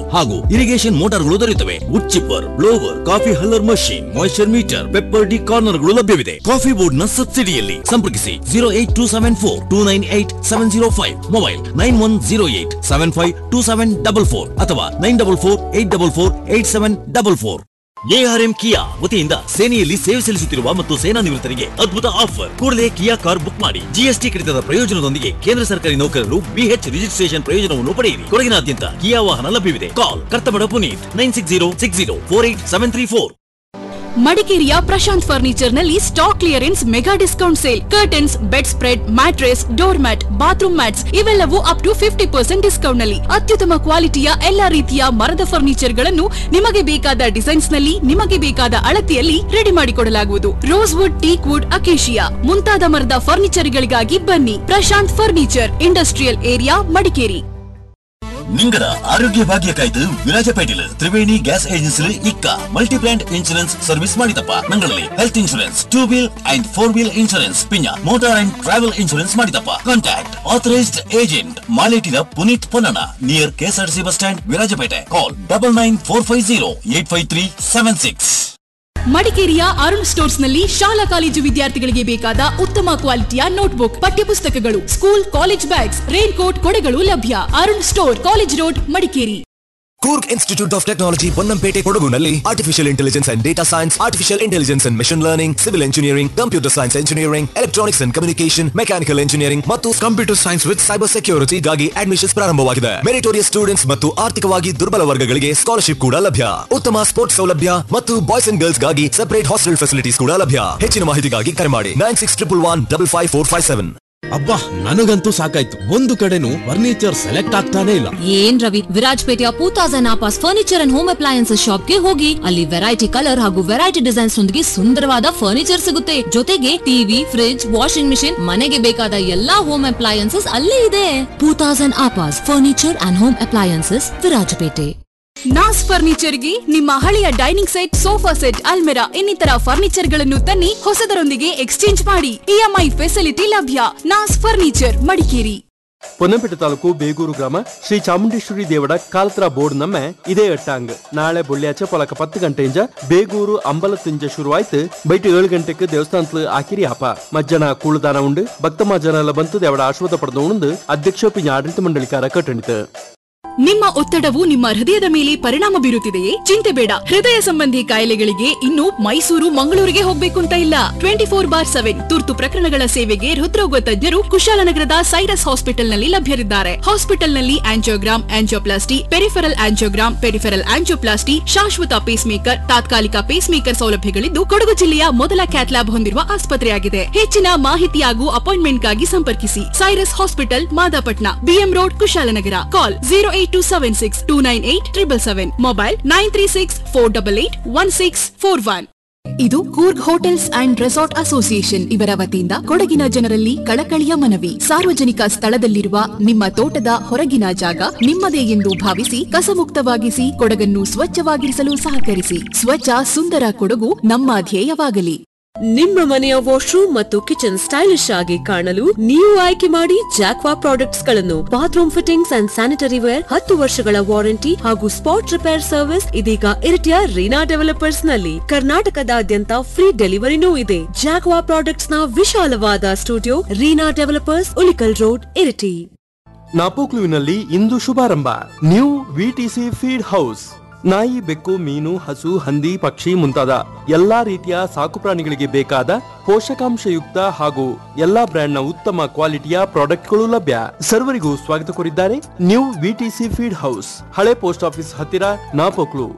ಹಾಗೂ ಇರಿಗೇಷನ್ ಮೋಟಾರ್ಗಳು ದೊರೆಯುತ್ತವೆ wood chipper blower coffee huller machine moisture meter pepper ಡಿ ಕಾರ್ನರ್ಗಳು ಲಭ್ಯವಿದೆ ಕಾಫಿ ಬೋರ್ಡ್ ನ ಸಬ್ಸಿಡಿಯಲ್ಲಿ ಸಂಪರ್ಕಿಸಿ zero eight two seven four two nine eight seven zero five mobile nine one zero eight seven five two seven double four ಅಥವಾ nine double four eight double four eight seven double four ARM Kia ವತಿಯಿಂದ ಸೇನೆಯಲ್ಲಿ ಸೇವೆ ಸಲ್ಲಿಸುತ್ತಿರುವ ಮತ್ತು ಸೇನಾ ನಿವೃತ್ತರಿಗೆ ಅದ್ಭುತ offer ಕೂಡಲೇ Kia car book ಮಾಡಿ ಜಿಎಸ್ಟಿ ಕಡಿತದ ಪ್ರಯೋಜನದೊಂದಿಗೆ ಕೇಂದ್ರ ಸರ್ಕಾರಿ ನೌಕರರು ಬಿಎಚ್ ರಿಜಿಸ್ಟ್ರೇಷನ್ ಪ್ರಯೋಜನವನ್ನು ಪಡೆಯಿರಿ ಕೊಡಗಿನಾದ್ಯಂತ ಕಿಯಾ ವಾಹನ ಲಭ್ಯವಿದೆ call Karthamada Puneeth nine six zero six zero four eight seven three four ಮಡಿಕೇರಿಯ ಪ್ರಶಾಂತ್ ಫರ್ನಿಚರ್ ನಲ್ಲಿ stock clearance mega discount sale curtains bed spread mattress door mat bathroom mats ಇವೆಲ್ಲವೂ up to fifty percent discount ನಲ್ಲಿ ಅತ್ಯುತ್ತಮ ಕ್ವಾಲಿಟಿಯ ಎಲ್ಲಾ ರೀತಿಯ ಮರದ ಫರ್ನಿಚರ್ ಗಳನ್ನು ನಿಮಗೆ ಬೇಕಾದ ಡಿಸೈನ್ಸ್ ನಲ್ಲಿ ನಿಮಗೆ ಬೇಕಾದ ಅಳತೆಯಲ್ಲಿ ರೆಡಿ ಮಾಡಿಕೊಡಲಾಗುವುದು rose wood teak wood acacia ಮುಂತಾದ ಮರದ ಫರ್ನಿಚರ್ ಗಳಿಗಾಗಿ ಬನ್ನಿ Prashanth furniture industrial area Madikeri നിങ്ങളുടെ ആരോഗ്യ ഭാഗ്യക്കായിട്ട് വിരാജപേട്ടില് ത്രിവേണി ഗ്യാസ് ഏജൻസിയിൽ ഇക്ക മൾട്ടി പ്ലാന്റ് ഇൻഷുറൻസ് സർവീസ് ಮಾಡಿದಪ್ಪ ನಂಗಳಲ್ಲಿ health insurance two wheel and four wheel insurance ಪಿನ್ನ ಮೋಟಾರ್ ಅಂಡ್ ಟ್ರಾವೆಲ್ ಇನ್ಶೂರೆನ್ಸ್ ಮಾಡಿದಪ್ಪ ಕಾಂಟ್ಯಾಕ್ಟ್ ಆಥರೈಸ್ಡ್ ಏಜೆಂಟ್ ಮಾಲೇಟಿನ Puneeth Ponnanna near KSRC bus stand Virajpet call double nine four five zero eight five three seven six ಮಡಿಕೇರಿಯ Arun stores ನಲ್ಲಿ ಶಾಲಾ college ವಿದ್ಯಾರ್ಥಿಗಳಿಗೆ ಬೇಕಾದ ಉತ್ತಮ ಕ್ವಾಲಿಟಿಯ ನೋಟ್ಬುಕ್ ಪಠ್ಯಪುಸ್ತಕಗಳು school college bags rain coat ಕೊಡೆಗಳು ಲಭ್ಯ Arun store college road Madikeri Coorg institute of technology Ponnampet ಕೊಡಗುನಲ್ಲಿ artificial intelligence and data science artificial intelligence and machine learning civil engineering computer science engineering electronics and communication mechanical engineering ಮತ್ತು computer science with cyber ಸೆಕ್ಯೂರಿಟಿಗಾಗಿ admissions ಪ್ರಾರಂಭವಾಗಿದೆ meritorious students ಮತ್ತು ಆರ್ಥಿಕವಾಗಿ ದುರ್ಬಲ ವರ್ಗಗಳಿಗೆ scholarship ಕೂಡ ಲಭ್ಯ ಉತ್ತಮ ಸ್ಪೋರ್ಟ್ಸ್ ಸೌಲಭ್ಯ ಮತ್ತು ಬಾಯ್ಸ್ ಅಂಡ್ ಗರ್ಲ್ಸ್ ಗಾಗಿ ಸಪರೇಟ್ ಹಾಸ್ಟೆಲ್ ಫೆಸಿಲಿಟೀಸ್ ಕೂಡ ಲಭ್ಯ ಹೆಚ್ಚಿನ ಮಾಹಿತಿಗಾಗಿ ಕರೆ ಮಾಡಿ nine six triple one double five four five seven ಅಬ್ಬಾ ನನಗಂತೂ ಸಾಕಾಯ್ತು ಒಂದು ಕಡೆನೂ ಫರ್ನಿಚರ್ ಸೆಲೆಕ್ಟ್ ಆಗ್ತಾನೆ ಇಲ್ಲ ಏನ್ ರವಿ ವಿರಾಜ್ಪೇಟೆಯ two thousand Apas furniture and home appliances ಶಾಪ್ಗೆ ಹೋಗಿ ಅಲ್ಲಿ ವೆರೈಟಿ ಕಲರ್ ಹಾಗೂ ವೆರೈಟಿ ಡಿಸೈನ್ಸ್ ನೊಂದಿಗೆ ಸುಂದರವಾದ ಫರ್ನಿಚರ್ ಸಿಗುತ್ತೆ ಜೊತೆಗೆ ಟಿವಿ ಫ್ರಿಡ್ಜ್ ವಾಷಿಂಗ್ ಮಿಷಿನ್ ಮನೆಗೆ ಬೇಕಾದ ಎಲ್ಲಾ ಹೋಮ್ ಅಪ್ಲಯನ್ಸಸ್ ಅಲ್ಲೇ ಇದೆ two thousand Apas furniture and home appliances Virajpet Nas furniture ಗೆ ನಿಮ್ಮ ಹಳೆಯ ಡೈನಿಂಗ್ ಸೆಟ್ ಸೋಫಾ ಸೆಟ್ ಅಲ್ಮೆರಾ ಇನ್ನಿತರ ಫರ್ನಿಚರ್ ಗಳನ್ನು ತನ್ನಿ ಹೊಸದರೊಂದಿಗೆ ಎಕ್ಸ್ಚೇಂಜ್ ಮಾಡಿ ಇಎಂಐ ಫೆಸಿಲಿಟಿ ಲಭ್ಯ ನಾಸ್ ಫರ್ನಿಚರ್ ಮಡಿಕೇರಿ ಪೊನ್ನಂಪೇಟೆ ತಾಲೂಕು ಬೇಗೂರು ಗ್ರಾಮ ಶ್ರೀ ಚಾಮುಂಡೇಶ್ವರಿ ದೇವಡ ಕಾಲ್ತ್ರ ಬೋರ್ಡ್ ನಮ್ಮೆ ಇದೇ ಎಟ್ಟಾಂಗ್ ನಾಳೆ ಬೊಳ್ಳ್ಯಾಚೆ ಪೊಲಕ ಪತ್ತು ಗಂಟೆಯಿಂದ ಬೇಗೂರು ಅಂಬಲತ್ತಿಂಜ ಶುರುವಾಯ್ತು ಬೈಟ್ ಏಳು ಗಂಟೆಗೆ ದೇವಸ್ಥಾನತ್ಲು ಆಕಿರಿ ಹಪ ಮಜ್ಜನ ಕೂಳುದಾನ ಉಂಡು ಭಕ್ತ ಮಜ್ಜನ ಎಲ್ಲ ಬಂತು ದೇವಡ ಆಶ್ವಾದ ಪಡೆದು ಉಂಡು ಅಧ್ಯಕ್ಷ ಪಿಂಜ ಆಡಳಿತ ಮಂಡಳಿಕಾರ ಕಟ್ಟಣಿತು ನಿಮ್ಮ ಒತ್ತಡವು ನಿಮ್ಮ ಹೃದಯದ ಮೇಲೆ ಪರಿಣಾಮ ಬೀರುತ್ತಿದೆಯೇ ಚಿಂತೆ ಬೇಡ ಹೃದಯ ಸಂಬಂಧಿ ಕಾಯಿಲೆಗಳಿಗೆ ಇನ್ನು ಮೈಸೂರು ಮಂಗಳೂರಿಗೆ ಹೋಗ್ಬೇಕು ಅಂತ ಇಲ್ಲ ಟ್ವೆಂಟಿ ಫೋರ್ ಬಾರ್ ಸೆವೆನ್ ತುರ್ತು ಪ್ರಕರಣಗಳ ಸೇವೆಗೆ ಹೃದ್ರೋಗ ತಜ್ಞರು ಕುಶಾಲನಗರದ ಸೈರಸ್ ಹಾಸ್ಪಿಟಲ್ ನಲ್ಲಿ ಲಭ್ಯರಿದ್ದಾರೆ ಹಾಸ್ಪಿಟಲ್ ನಲ್ಲಿ angiogram angioplasty peripheral angiogram peripheral angioplasty ಶಾಶ್ವತ ಪೇಸ್ ಮೇಕರ್ ತಾತ್ಕಾಲಿಕ ಪೇಸ್ ಮೇಕರ್ ಸೌಲಭ್ಯಗಳಿದ್ದು ಕೊಡಗು ಜಿಲ್ಲೆಯ ಮೊದಲ ಕ್ಯಾಟ್ ಲ್ಯಾಬ್ ಹೊಂದಿರುವ ಆಸ್ಪತ್ರೆಯಾಗಿದೆ ಹೆಚ್ಚಿನ ಮಾಹಿತಿ ಹಾಗೂ ಅಪಾಯಿಂಟ್ಮೆಂಟ್ಗಾಗಿ ಸಂಪರ್ಕಿಸಿ Cyrus hospital Madapatna BM road Kushalnagar call zero eight two seven six two nine eight triple seven mobile nine three six four double eight one six four one ಇದು Coorg hotels and resort association ಇವರ ವತಿಯಿಂದ ಕೊಡಗಿನ ಜನರಲ್ಲಿ ಕಳಕಳಿಯ ಮನವಿ ಸಾರ್ವಜನಿಕ ಸ್ಥಳದಲ್ಲಿರುವ ನಿಮ್ಮ ತೋಟದ ಹೊರಗಿನ ಜಾಗ ನಿಮ್ಮದೇ ಎಂದು ಭಾವಿಸಿ ಕಸಮುಕ್ತವಾಗಿಸಿ ಕೊಡಗನ್ನು ಸ್ವಚ್ಛವಾಗಿರಿಸಲು ಸಹಕರಿಸಿ ಸ್ವಚ್ಛ ಸುಂದರ ಕೊಡಗು ನಮ್ಮ ಧ್ಯೇಯವಾಗಲಿ ನಿಮ್ಮ ಮನೆಯ ವಾಶ್ರೂಮ್ ಮತ್ತು ಕಿಚನ್ ಸ್ಟೈಲಿಶ್ ಆಗಿ ಕಾಣಲು ನೀವು ಆಯ್ಕೆ ಮಾಡಿ ಜಾಕ್ವಾ ಪ್ರಾಡಕ್ಟ್ಸ್ ಗಳನ್ನು bathroom fittings and sanitary ware ಹತ್ತು ವರ್ಷಗಳ ವಾರಂಟಿ ಹಾಗೂ ಸ್ಪಾಟ್ ರಿಪೇರ್ ಸರ್ವಿಸ್ ಇದೀಗ ಇರಿಟಿಯ ರೀನಾ ಡೆವಲಪರ್ಸ್ ನಲ್ಲಿ ಕರ್ನಾಟಕದಾದ್ಯಂತ ಫ್ರೀ ಡೆಲಿವರಿನೂ ಇದೆ ಜಾಕ್ವಾ ಪ್ರಾಡಕ್ಟ್ಸ್ ನ ವಿಶಾಲವಾದ studio Reena developers Ulikal road Iritty ನಾಪೋಕ್ಲುವಿನಲ್ಲಿ ಇಂದು ಶುಭಾರಂಭ ನ್ಯೂ ವಿಟಿಸಿ ಫೀಡ್ ಹೌಸ್ ನಾಯಿ ಬೆಕ್ಕು ಮೀನು ಹಸು ಹಂದಿ ಪಕ್ಷಿ ಮುಂತಾದ ಎಲ್ಲಾ ರೀತಿಯ ಸಾಕು ಪ್ರಾಣಿಗಳಿಗೆ ಬೇಕಾದ ಪೋಷಕಾಂಶಯುಕ್ತ ಹಾಗೂ ಎಲ್ಲಾ ಬ್ರ್ಯಾಂಡ್ನ ಉತ್ತಮ ಕ್ವಾಲಿಟಿಯ ಪ್ರಾಡಕ್ಟ್ಗಳು ಲಭ್ಯ ಸರ್ವರಿಗೂ ಸ್ವಾಗತ ಕೋರಿದ್ದಾರೆ ನ್ಯೂ ವಿಟಿಸಿ ಫೀಡ್ ಹೌಸ್ ಹಳೆ ಪೋಸ್ಟ್ ಆಫೀಸ್ ಹತ್ತಿರ ನಾಪೋಕ್ಲು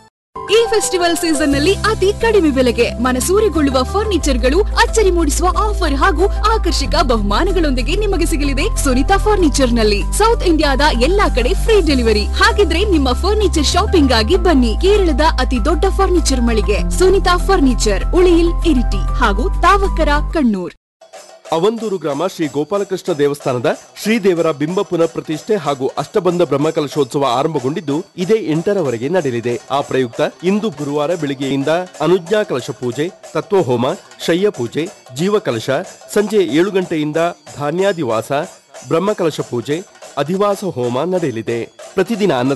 ಈ ಫೆಸ್ಟಿವಲ್ ಸೀಸನ್ ನಲ್ಲಿ ಅತಿ ಕಡಿಮೆ ಬೆಲೆಗೆ ಮನಸೂರೆಗೊಳ್ಳುವ ಫರ್ನಿಚರ್ ಗಳು ಅಚ್ಚರಿ ಮೂಡಿಸುವ ಆಫರ್ ಹಾಗೂ ಆಕರ್ಷಕ ಬಹುಮಾನಗಳೊಂದಿಗೆ ನಿಮಗೆ ಸಿಗಲಿದೆ ಸುನಿತಾ ಫರ್ನಿಚರ್ ನಲ್ಲಿ ಸೌತ್ ಇಂಡಿಯಾದ ಎಲ್ಲಾ ಕಡೆ ಫ್ರೀ ಡೆಲಿವರಿ ಹಾಗಿದ್ರೆ ನಿಮ್ಮ ಫರ್ನಿಚರ್ ಶಾಪಿಂಗ್ ಆಗಿ ಬನ್ನಿ ಕೇರಳದ ಅತಿ ದೊಡ್ಡ ಫರ್ನಿಚರ್ ಮಳಿಗೆ ಸುನಿತಾ ಫರ್ನಿಚರ್ ಉಳಿಯಿಲ್ ಇರಿಟಿ ಹಾಗೂ ತಾವಕರ ಕಣ್ಣೂರ್ ಅವಂದೂರು ಗ್ರಾಮ ಶ್ರೀ ಗೋಪಾಲಕೃಷ್ಣ ದೇವಸ್ಥಾನದ ಶ್ರೀದೇವರ ಬಿಂಬ ಪುನಃ ಪ್ರತಿಷ್ಠೆ ಹಾಗೂ ಅಷ್ಟಬಂಧ ಬ್ರಹ್ಮಕಲಶೋತ್ಸವ ಆರಂಭಗೊಂಡಿದ್ದು ಇದೇ ಎಂಟರವರೆಗೆ ನಡೆಯಲಿದೆ ಆ ಪ್ರಯುಕ್ತ ಇಂದು ಗುರುವಾರ ಬೆಳಿಗ್ಗೆಯಿಂದ ಅನುಜ್ಞಾ ಕಲಶ ಪೂಜೆ ತತ್ವಹೋಮ ಶಯ್ಯ ಪೂಜೆ ಜೀವಕಲಶ ಸಂಜೆ ಏಳು ಗಂಟೆಯಿಂದ ಧಾನ್ಯಾದಿವಾಸ ಬ್ರಹ್ಮಕಲಶ ಪೂಜೆ ಅಧಿವಾಸ ಹೋಮ ನಡೆಯಲಿದೆ ಪ್ರತಿದಿನ ಅನ್ನ